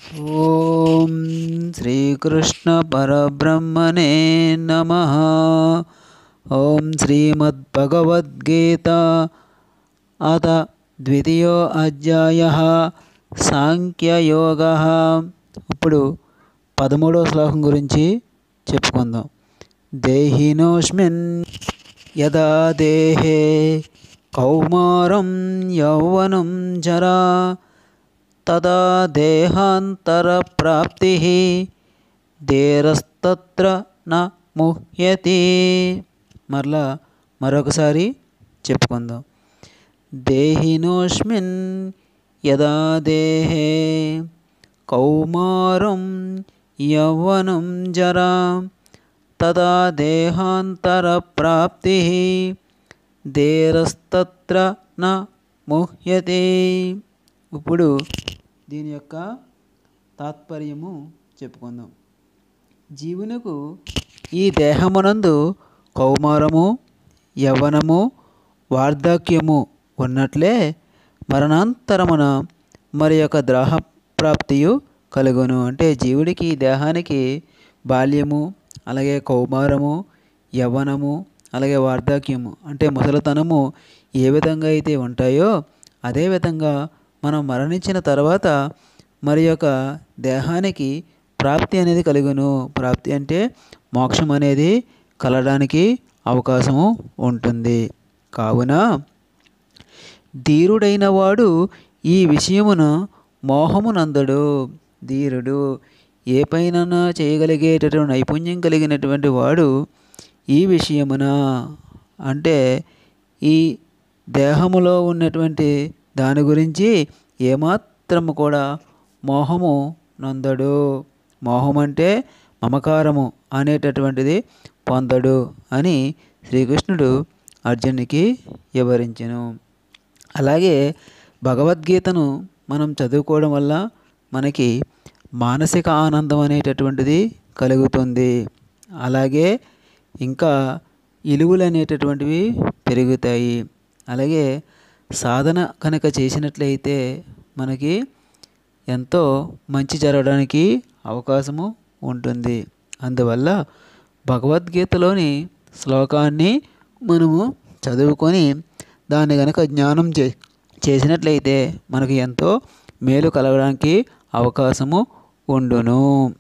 ఓం శ్రీకృష్ణ పరబ్రహ్మణే నమ ఓం శ్రీమద్భగవద్గీత అత ద్వితీయో అధ్యాయ సాంఖ్యయోగ ఇప్పుడు పదమూడవ శ్లోకం గురించి చెప్పుకుందాం దేహినోస్మిన్ యదా దేహే కౌమారం యౌవనం జరా తదా దేహాంతరప్రాప్తి ధీరస్తత్ర న ముహ్యతి మరలా మరొకసారి చెప్పుకుందాం దేహినోస్మిన్ యదా దేహే కౌమారం యౌవనం జరా తదా దేహాంతరప్రాప్తి ధీరస్తత్ర న ముహ్యతే ఇప్పుడు దీని యొక్క తాత్పర్యము చెప్పుకుందాం జీవునకు ఈ దేహమునందు కౌమారము యవ్వనము వార్ధక్యము ఉన్నట్లే మరణాంతరమున మరి యొక్క ద్రాహ ప్రాప్తియు కలుగును అంటే జీవుడికి ఈ దేహానికి బాల్యము అలాగే కౌమారము యవ్వనము అలాగే వార్ధక్యము అంటే ముసలితనము ఏ విధంగా అయితే ఉంటాయో అదేవిధంగా మనం మరణించిన తర్వాత మరి యొక్క దేహానికి ప్రాప్తి అనేది కలుగును ప్రాప్తి అంటే మోక్షం అనేది కలడానికి అవకాశము ఉంటుంది కావున ధీరుడైన వాడు ఈ విషయమును మోహమునందడు ధీరుడు ఏ పైన చేయగలిగేటటువంటి నైపుణ్యం కలిగినటువంటి వాడు ఈ విషయమున అంటే ఈ దేహములో ఉన్నటువంటి దాని గురించి ఏమాత్రము కూడా మోహము నందడు మోహం అంటే మమకారము అనేటటువంటిది పొందడు అని శ్రీకృష్ణుడు అర్జునునికి వివరించెను అలాగే భగవద్గీతను మనం చదువుకోవడం వల్ల మనకి మానసిక ఆనందం అనేటటువంటిది కలుగుతుంది అలాగే ఇంకా ఇలువలు అనేటటువంటివి పెరుగుతాయి అలాగే సాధన కనుక చేసినట్లయితే మనకి ఎంతో మంచి జరగడానికి అవకాశము ఉంటుంది అందువల్ల భగవద్గీతలోని శ్లోకాన్ని మనము చదువుకొని దాన్ని కనుక జ్ఞానం చే చేసినట్లయితే మనకు ఎంతో మేలు కలగడానికి అవకాశము ఉండును